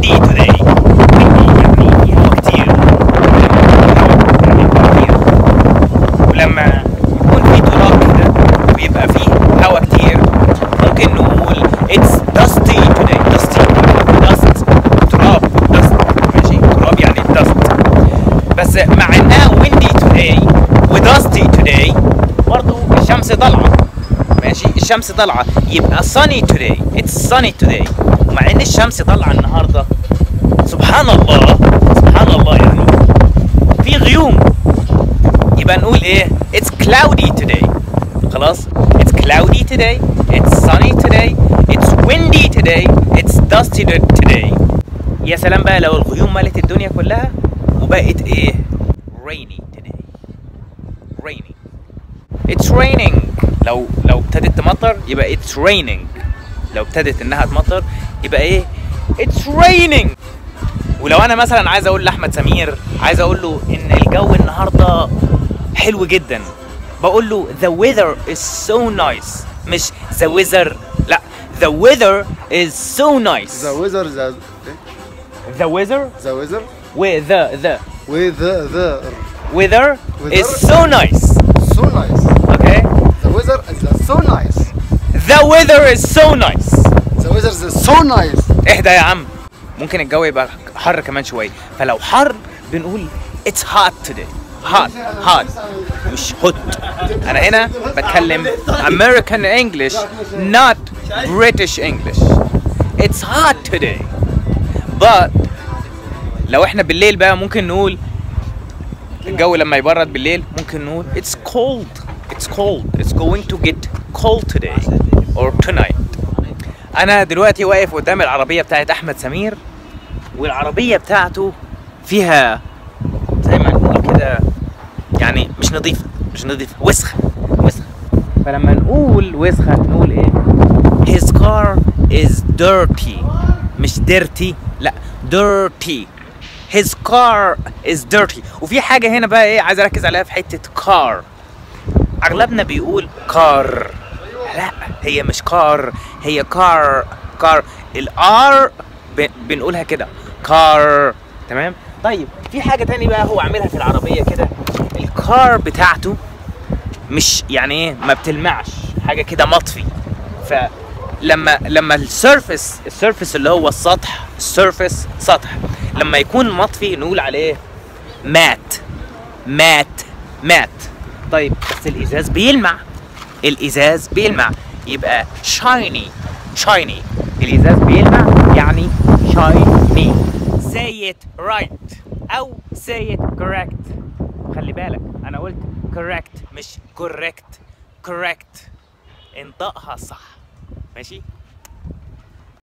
windy today windy يعني في هوا كتير يعني كتير ولما يكون في تراب كده ويبقى فيه هوا كتير ممكن نقول it's dusty today dusty dust تراب dust ماشي تراب يعني dust بس مع انها windy today ودusty today برضو الشمس طالعه ماشي الشمس طالعه يبقى sunny today it's sunny today ومع ان الشمس طالعه النهارده سبحان الله سبحان الله يعني في غيوم يبقى نقول ايه it's cloudy today خلاص it's cloudy today it's sunny today it's windy today it's dusty today يا سلام بقى لو الغيوم ملت الدنيا كلها وبقت ايه rainy today rainy it's raining لو لو ابتدت تمطر يبقى it's raining لو ابتدت انها تمطر يبقى ايه it's raining ولو انا مثلا عايز اقول لاحمد سمير عايز اقول له ان الجو النهارده حلو جدا بقول له the weather is so nice مش the weather لا the weather is so nice The weather the the weather the weather with the the with the the weather Weather? is so nice so nice. okay The weather is so nice. the weather is so nice The weather is so nice. اهدى يا عم ممكن الجو يبقى حر كمان شويه فلو حر بنقول it's hot today hot hot مش hot انا هنا بتكلم American English not British English it's hot today but لو احنا بالليل بقى ممكن نقول الجو لما يبرد بالليل ممكن نقول it's cold it's cold it's going to get cold today or tonight انا دلوقتي واقف قدام العربيه بتاعت احمد سمير والعربيه بتاعته فيها زي ما نقول كده يعني مش نظيفه مش نظيفه وسخه وسخه فلما نقول وسخه نقول ايه his car is dirty مش dirty لا dirty his car is dirty وفي حاجه هنا بقى ايه عايز اركز عليها في حته car اغلبنا بيقول كار لا هي مش كار هي كار كار الار بنقولها كده كار تمام طيب في حاجه تاني بقى هو عاملها في العربيه كده الكار بتاعته مش يعني ايه ما بتلمعش حاجه كده مطفي فلما لما السيرفس السيرفس اللي هو السطح السيرفس سطح لما يكون مطفي نقول عليه مات مات مات طيب بس الازاز بيلمع الازاز بيلمع يبقى شايني شايني الازاز بيلمع يعني شايني say it right او say it correct خلي بالك انا قلت correct مش correct correct انطقها صح ماشي